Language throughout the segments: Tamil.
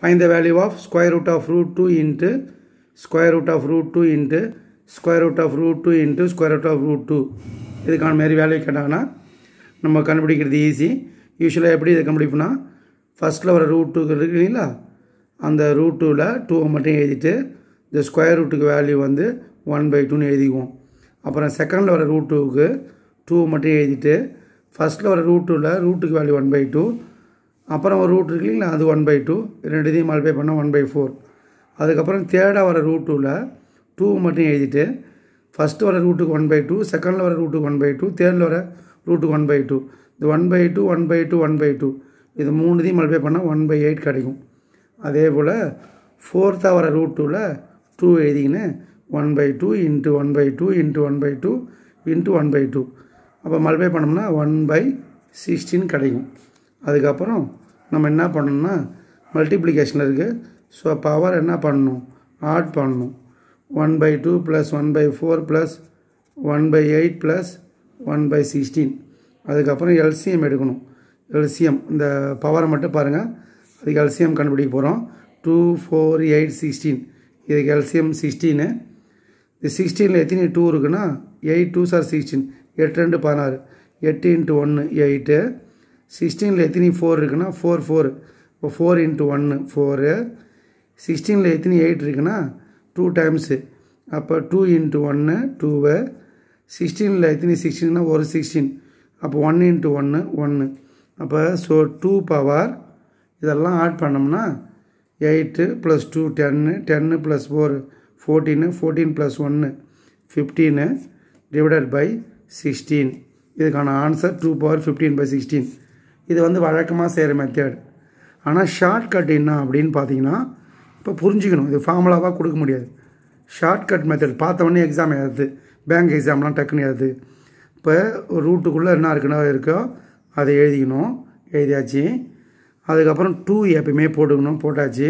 fine the value of square root of root two into square root of root two into square root of root two into square root of root two இதுக்கான மாரி வேல்யூ கேட்டாங்கன்னா நம்ம கண்டுபிடிக்கிறது ஈஸி யூஸ்வலாக எப்படி இதை கண்டுபிடிப்போம்னா ஃபஸ்ட்டில் வர ரூட் டூ இருக்கு இல்லைங்களா அந்த ரூட் டூவில் டூவை மட்டும் எழுதிட்டு இந்த ஸ்கொயர் ரூட்டுக்கு வேல்யூ வந்து ஒன் பை டூன்னு எழுதிக்குவோம் அப்புறம் செகண்டில் வர ரூட் டூவுக்கு டூ மட்டும் எழுதிட்டு ஃபஸ்ட்டில் வர ரூட் டூவில் ரூட்டுக்கு வேல்யூ ஒன் பை டூ அப்புறம் ஒரு ரூட் இருக்கு இல்லைங்களா அது ஒன் பை டூ ரெண்டுத்தையும் மல்பை பண்ணால் ஒன் பை ஃபோர் அதுக்கப்புறம் தேர்டாக வர ரூட் டூவில் டூ மட்டும் எழுதிட்டு ஃபஸ்ட்டு வர ரூட்டுக்கு ஒன் பை டூ செகண்டில் வர ரூட்டுக்கு ஒன் பை டூ தேர்டில் வர ரூட்டுக்கு ஒன் பை டூ இது one by two one by two one by two இது மூணுத்தையும் மல்பை பண்ணால் ஒன் பை எயிட் கிடைக்கும் அதே போல் ஃபோர்த்தாக வர ரூட் டூவில் டூ எழுதிக்கின்னு one by two into one by two into one by two into one by two அப்போ மல்பை பண்ணோம்னா ஒன் பை சிக்ஸ்டீன் கிடைக்கும் அதுக்கப்புறம் நம்ம என்ன பண்ணணும்னா மல்டிப்ளிகேஷனில் இருக்குது ஸோ பவர் என்ன பண்ணணும் ஆட் பண்ணணும் one by two plus one by four plus one by eight plus one by sixteen அதுக்கப்புறம் எல்சிஎம் எடுக்கணும் எல்சிஎம் இந்த பவரை மட்டும் பாருங்கள் அதுக்கு எல்சிஎம் கண்டுபிடிக்க போகிறோம் டூ ஃபோர் எயிட் சிக்ஸ்டீன் இதுக்கு எல்சிஎம் சிக்ஸ்டீனு இது சிக்ஸ்டீனில் எத்தனை டூ இருக்குன்னா எயிட் டூ சார் சிக்ஸ்டீன் எட்டு ரெண்டு பதினாறு எட்டு இன்ட்டு ஒன்று எயிட்டு சிக்ஸ்டீனில் எத்தனை ஃபோர் இருக்குன்னா ஃபோர் ஃபோர் இப்போ ஃபோர் இன்ட்டு ஒன்று ஃபோரு சிக்ஸ்டீனில் எத்தனை எயிட் இருக்குன்னா டூ டைம்ஸு அப்போ டூ இன்ட்டு ஒன்று டூவு சிக்ஸ்டீனில் எத்தனை சிக்ஸ்டீன்னா ஒரு சிக்ஸ்டீன் அப்போ ஒன் இன்ட்டு ஒன்று ஒன்று அப்போ ஸோ டூ பவர் இதெல்லாம் ஆட் பண்ணோம்னா eight plus two ten ten plus four fourteen fourteen plus ஒன்று ஃபிஃப்டீனு டிவைடட் பை சிக்ஸ்டீன் இதுக்கான answer two power fifteen by sixteen இது வந்து வழக்கமாக செய்கிற மெத்தட் ஆனால் ஷார்ட்கட் என்ன அப்படின்னு பார்த்தீங்கன்னா இப்போ புரிஞ்சுக்கணும் இது ஃபார்முலாவாக கொடுக்க முடியாது ஷார்ட்கட் மெத்தட் பார்த்த உடனே எக்ஸாம் எழுது பேங்க் எக்ஸாம்லாம் டக்குன்னு எழுது இப்போ ரூட்டுக்குள்ளே என்ன இருக்குன்னா இருக்கோ அதை எழுதிக்கணும் எழுதியாச்சு அதுக்கப்புறம் டூ எப்பயுமே போட்டுக்கணும் போட்டாச்சு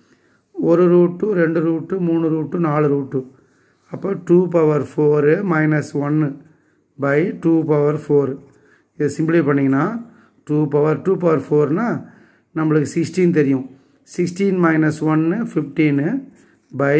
ஒரு ரூட்டு ரெண்டு ரூட்டு மூணு ரூட்டு நாலு ரூட்டு அப்போ டூ பவர் ஃபோரு மைனஸ் ஒன்று பை டூ பவர் ஃபோர் இதை சிம்பிளை பண்ணிங்கன்னா டூ பவர் டூ பவர் ஃபோர்னால் நம்மளுக்கு சிக்ஸ்டீன் தெரியும் சிக்ஸ்டீன் மைனஸ் ஒன்று fifteen by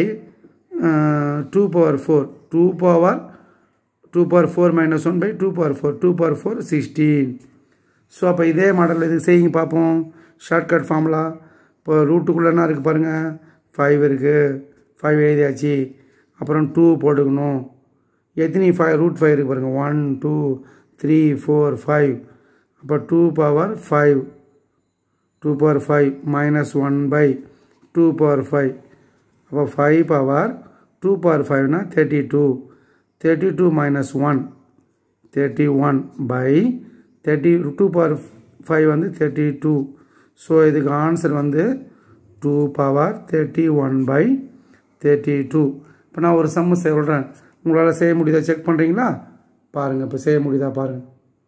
two power four two power two power four minus one by two power four two power four sixteen so அப்போ இதே மாடலில் இது செய்யுங்க பார்ப்போம் ஷார்ட்கட் ஃபார்முலா இப்போ ரூட்டுக்குள்ளே என்ன இருக்குது பாருங்கள் ஃபைவ் இருக்குது ஃபைவ் எழுதியாச்சு அப்புறம் டூ போட்டுக்கணும் எத்தனை ஃபைவ் ரூட் ஃபைவ் இருக்குது பாருங்கள் one two three four five அப்போ two power five two power five minus one by two power five அப்போ ஃபைவ் பவர் டூ பவர் ஃபைவ்னா thirty two thirty two minus one thirty one by thirty two power five வந்து தேர்ட்டி டூ ஸோ இதுக்கு ஆன்சர் வந்து two power thirty one by thirty two இப்போ நான் ஒரு சம்மு சொல்கிறேன் உங்களால் செய்ய முடியுதா செக் பண்ணுறீங்களா பாருங்கள் இப்போ செய்ய முடியுதா பாருங்கள்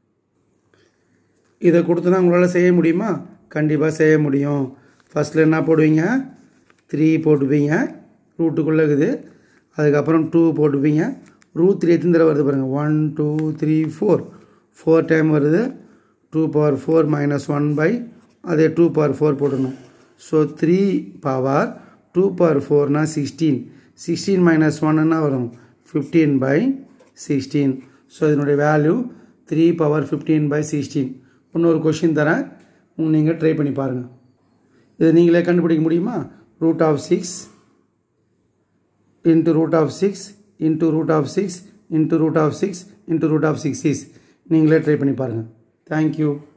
இதை கொடுத்தனா உங்களால் செய்ய முடியுமா கண்டிப்பாக செய்ய முடியும் ஃபஸ்ட்டில் என்ன போடுவீங்க த்ரீ போட்டுப்பீங்க ரூட்டுக்குள்ளே இருக்குது அதுக்கப்புறம் டூ போட்டுப்பீங்க ரூட் த்ரீ எத்தனை தடவை வருது பாருங்கள் one two three four four time வருது two power four minus one by அதே டூ பவர் ஃபோர் போடணும் so three power two power ஃபோர்னால் சிக்ஸ்டீன் சிக்ஸ்டீன் மைனஸ் ஒன்னுன்னா வரும் ஃபிஃப்டீன் பை சிக்ஸ்டீன் ஸோ இதனுடைய value three power fifteen by sixteen இன்னொரு கொஷின் தரேன் நீங்கள் ட்ரை பண்ணி பாருங்கள் இதை நீங்களே கண்டுபிடிக்க முடியுமா root of six into root of six into root of six into root of six into root of six is நீங்களே ட்ரை பண்ணி பாருங்கள் தேங்க்யூ